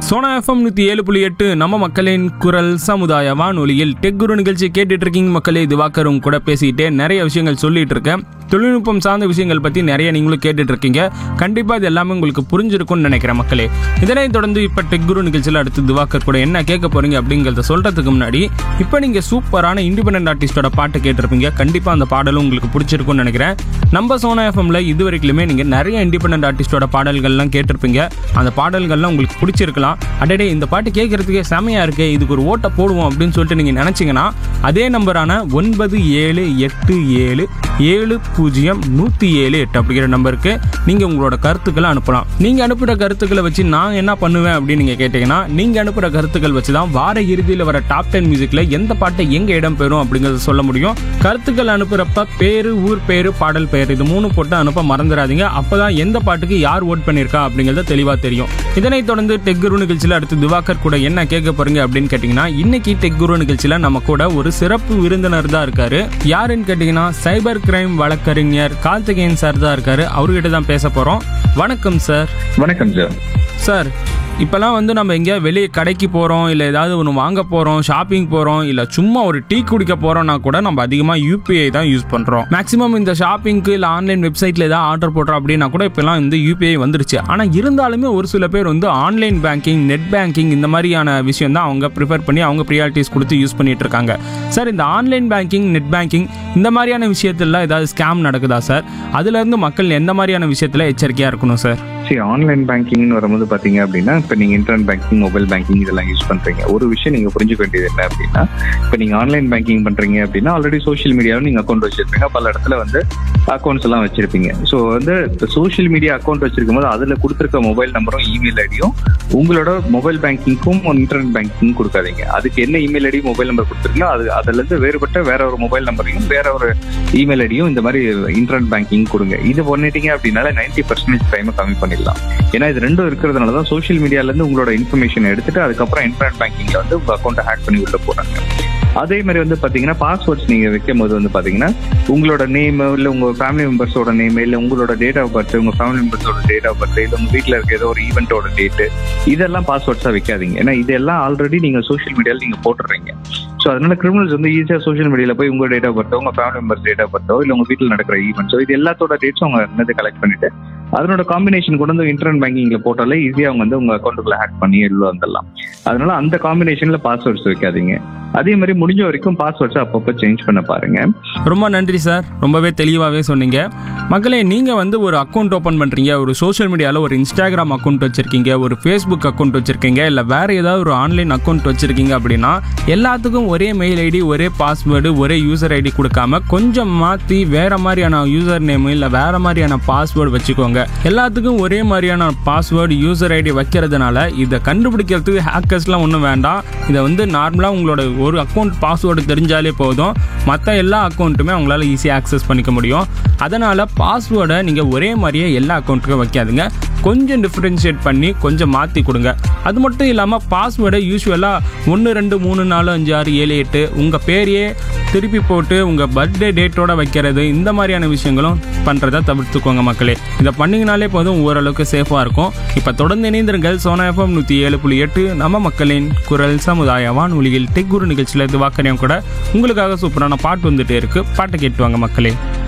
Sona FM நூற்றி ஏழு புள்ளி எட்டு நம்ம மக்களின் குரல் சமுதாய வானொலியில் டெக் குரு நிகழ்ச்சி கேட்டுட்டு இருக்கீங்க மக்களே திவாகரும் கூட பேசிக்கிட்டே நிறைய விஷயங்கள் சொல்லிட்டு இருக்கேன் தொழில்நுட்பம் சார்ந்த விஷயங்கள் பற்றி நிறைய நீங்களும் கேட்டுட்டு இருக்கீங்க கண்டிப்பாக இது எல்லாமே உங்களுக்கு புரிஞ்சிருக்கும்னு நினைக்கிறேன் மக்களே இதனைத் தொடர்ந்து இப்போ டெக் குரு நிகழ்ச்சியில் அடுத்து திவாகர் கூட என்ன கேட்க போறீங்க அப்படிங்கிறத சொல்றதுக்கு முன்னாடி இப்போ நீங்கள் சூப்பரான இண்டிபெண்டன்ட் ஆர்டிஸ்டோட பாட்டு கேட்டிருப்பீங்க கண்டிப்பாக அந்த பாடலும் உங்களுக்கு பிடிச்சிருக்கும்னு நினைக்கிறேன் நம்ம சோனா எஃப்எம்ல இது வரைக்குமே நீங்கள் நிறைய இண்டிபெண்டன்ட் ஆர்டிஸ்டோட பாடல்கள்லாம் கேட்டிருப்பீங்க அந்த பாடல்கள்லாம் உங்களுக்கு பிடிச்சிருக்கலாம் அடடே இந்த பாட்டு கேட்கறதுக்கே செமையா இருக்கு இதுக்கு ஒரு ஓட்டை போடுவோம் அப்படின்னு சொல்லிட்டு நீங்கள் நினச்சிங்கன்னா அதே நம்பரான ஒன்பது ஏழு எட்டு ஏழு ஏழு பூஜ்ஜியம் நூற்றி ஏழு எட்டு அப்படிங்கிற நம்பருக்கு நீங்கள் உங்களோட கருத்துக்களை அனுப்பலாம் நீங்கள் அனுப்புகிற கருத்துக்களை வச்சு நான் என்ன பண்ணுவேன் அப்படின்னு நீங்கள் கேட்டிங்கன்னா நீங்கள் அனுப்புகிற கருத்துக்கள் வச்சு தான் வார இறுதியில் வர டாப் டென் மியூசிக்கில் எந்த பாட்டை எங்கே இடம் பெறும் அப்படிங்கிறத சொல்ல முடியும் கருத்துக்கள் அனுப்புகிறப்ப பேர் ஊர் பேர் பாடல் பெயர் இது மூணு போட்டு அனுப்ப மறந்துடாதீங்க அப்போ தான் எந்த பாட்டுக்கு யார் ஓட் பண்ணியிருக்கா அப்படிங்கிறது தெளிவாக தெரியும் இதனைத் தொடர்ந்து டெக் குரு நிகழ்ச்சியில் அடுத்து திவாகர் கூட என்ன கேட்க போறீங்க அப்படின்னு கேட்டிங்கன்னா இன்னைக்கு டெக் குரு நிகழ்ச்சியில் நம்ம கூட ஒரு சிறப்பு விருந்தினர் தான் இருக்காரு யாருன்னு கேட்டிங்கன்னா சைபர் கிரைம் வழக்கறிஞர் கார்த்திகேயன் சார் தான் இருக்காரு அவர்கிட்ட தான் பேச போகிறோம் வணக்கம் சார் வணக்கம் சார் சார் இப்போல்லாம் வந்து நம்ம எங்கேயா வெளியே கடைக்கு போகிறோம் இல்லை ஏதாவது ஒன்று வாங்க போகிறோம் ஷாப்பிங் போகிறோம் இல்லை சும்மா ஒரு டீ குடிக்க போகிறோம்னா கூட நம்ம அதிகமாக யூபிஐ தான் யூஸ் பண்ணுறோம் மேக்ஸிமம் இந்த ஷாப்பிங்க்கு இல்லை ஆன்லைன் வெப்சைட்டில் ஏதாவது ஆர்டர் போடுறோம் அப்படின்னா கூட இப்போலாம் வந்து யூபிஐ வந்துருச்சு ஆனால் இருந்தாலுமே ஒரு சில பேர் வந்து ஆன்லைன் பேங்கிங் நெட் பேங்கிங் இந்த மாதிரியான விஷயம் தான் அவங்க ப்ரிஃபர் பண்ணி அவங்க ப்ரியாரிட்டிஸ் கொடுத்து யூஸ் பண்ணிட்டு இருக்காங்க சார் இந்த ஆன்லைன் பேங்கிங் நெட் பேங்கிங் இந்த மாதிரியான விஷயத்துல ஏதாவது ஸ்கேம் நடக்குதா சார் அதுலேருந்து மக்கள் எந்த மாதிரியான விஷயத்தில் எச்சரிக்கையாக இருக்கணும் சார் சரி ஆன்லைன் பேங்கிங்னு வரும்போது பாத்தீங்க அப்படின்னா இப்போ நீங்க இன்டர்நெட் பேங்கிங் மொபைல் பேங்கிங் இதெல்லாம் யூஸ் பண்றீங்க ஒரு விஷயம் நீங்க புரிஞ்சுக்க வேண்டியது என்ன அப்படின்னா இப்போ நீங்க ஆன்லைன் பேங்கிங் பண்றீங்க அப்படின்னா ஆல்ரெடி சோஷியல் மீடியாவில் நீங்க அக்கௌண்ட் வச்சிருப்பீங்க பல இடத்துல வந்து அக்கௌண்ட்ஸ் எல்லாம் வச்சிருப்பீங்க ஸோ வந்து சோஷியல் மீடியா அக்கௌண்ட் வச்சிருக்கும் போது அதுல கொடுத்துருக்க மொபைல் நம்பரும் இமெயில் ஐடியும் உங்களோட மொபைல் பேங்கிங்க்கும் இன்டர்நெட் பேங்கிங் கொடுக்காதீங்க அதுக்கு என்ன இமெயில் ஐடி மொபைல் நம்பர் கொடுத்துருக்கீங்களோ அது அதுல இருந்து வேறுபட்ட வேற ஒரு மொபைல் நம்பரையும் வேற ஒரு இமெயில் ஐடியும் இந்த மாதிரி இன்டர்நெட் பேங்கிங் கொடுங்க இது பண்ணிட்டீங்க அப்படின்னால நைன்டி பர்சன்டேஜ் டைமை கம்மி பண்ணிடலாம் ஏன்னா இது ரெண்டும் இருக்கிறதுனால தான் சோஷியல் மீடியால இருந்து உங்களோட இன்ஃபர்மேஷன் எடுத்துட்டு அதுக்கப்புறம் இன்டர்நெட் பேங்கிங்ல வந்து உங்க அக்கௌண்ட்டை ஹேக் பண்ணி உள்ள போறாங்க அதே மாதிரி வந்து பாத்தீங்கன்னா பாஸ்வேர்ட்ஸ் நீங்க வைக்கும் போது வந்து பாத்தீங்கன்னா உங்களோட நேம் இல்ல உங்க ஃபேமிலி மெம்பர்ஸோட நேம் இல்ல உங்களோட டேட் ஆஃப் பர்த் உங்க ஃபேமிலி மெம்பர்ஸோட டேட் ஆஃப் பர்த் இல்ல உங்க வீட்ல இருக்க ஏதோ ஒரு ஈவெண்ட்டோட டேட் இதெல்லாம் பாஸ்வேர்ட்ஸா வைக்காதீங்க ஏன்னா இதெல்லாம் ஆல்ரெடி நீங்க சோஷியல் மீடியால நீங்க போட்டுறீங்க ஸோ அதனால கிரிமினல்ஸ் வந்து ஈஸியா சோஷியல் மீடியால போய் உங்க டேட் ஆஃப் பர்த்தோ உங்க ஃபேமிலி மெம்பர்ஸ் டேட் ஆஃப் பர்த்தோ இல்ல உங்க வீட்டில் நடக்கிற ஈவெண்ட்ஸோ இது எல்லாத்தோட டேட்ஸும் அவங்க என்னது கலெக்ட் பண்ணிட்டு அதனோட காம்பினேஷன் கொண்டு வந்து இன்டர்நெட் பேங்கிங்ல போட்டாலே ஈஸியா அவங்க வந்து உங்க அக்கௌண்ட்டுக்குள்ள ஹேக் பண்ணி உள்ள வந்துடலாம் அதனால அந்த காம்பினேஷன்ல பாஸ்வேர்ட்ஸ் வைக்காதீங்க அதே மாதிரி முடிஞ்ச வரைக்கும் பாஸ்வேர்ட்ஸ் அப்பப்போ சேஞ்ச் பண்ண பாருங்க ரொம்ப நன்றி சார் ரொம்பவே தெளிவாகவே சொன்னீங்க மக்களே நீங்கள் வந்து ஒரு அக்கௌண்ட் ஓப்பன் பண்ணுறீங்க ஒரு சோஷியல் மீடியாவில் ஒரு இன்ஸ்டாகிராம் அக்கௌண்ட் வச்சுருக்கீங்க ஒரு ஃபேஸ்புக் அக்கௌண்ட் வச்சுருக்கீங்க இல்லை வேறு ஏதாவது ஒரு ஆன்லைன் அக்கௌண்ட் வச்சுருக்கீங்க அப்படின்னா எல்லாத்துக்கும் ஒரே மெயில் ஐடி ஒரே பாஸ்வேர்டு ஒரே யூசர் ஐடி கொடுக்காம கொஞ்சம் மாற்றி வேறு மாதிரியான யூசர் நேம் இல்லை வேறு மாதிரியான பாஸ்வேர்டு வச்சுக்கோங்க எல்லாத்துக்கும் ஒரே மாதிரியான பாஸ்வேர்டு யூசர் ஐடி வைக்கிறதுனால இதை கண்டுபிடிக்கிறதுக்கு ஹேக்கர்ஸ்லாம் ஒன்றும் வேண்டாம் இதை வந்து நார்மலாக உங்களோட ஒரு அக்கௌண்ட் பாஸ்வேர்டு தெரிஞ்சாலே போதும் மற்ற எல்லா அக்கௌண்ட்டுமே அவங்களால ஈஸியாக ஆக்சஸ் பண்ணிக்க முடியும் அதனால் பாஸ்வேர்டை நீங்கள் ஒரே மாதிரியே எல்லா அக்கௌண்ட்டுக்கும் வைக்காதுங்க கொஞ்சம் டிஃப்ரென்ஷியேட் பண்ணி கொஞ்சம் மாற்றி கொடுங்க அது மட்டும் இல்லாமல் பாஸ்வேர்டை யூஸ்வலாக ஒன்று ரெண்டு மூணு நாலு அஞ்சு ஆறு ஏழு எட்டு உங்கள் பேரையே திருப்பி போட்டு உங்கள் பர்த்டே டேட்டோட வைக்கிறது இந்த மாதிரியான விஷயங்களும் பண்ணுறதை தவிர்த்துக்கோங்க மக்களே இதை பண்ணிங்கனாலே போதும் ஓரளவுக்கு சேஃபாக இருக்கும் இப்போ தொடர்ந்து இணைந்திருங்கள் சோனா எஃப்எம் நூற்றி ஏழு புள்ளி எட்டு நம்ம மக்களின் குரல் சமுதாய வானொலியில் டெக் குரு நிகழ்ச்சியில் இது வாக்கறியம் கூட உங்களுக்காக சூப்பரான பாட்டு வந்துட்டே இருக்கு பாட்டை கேட்டு வாங்க மக்களே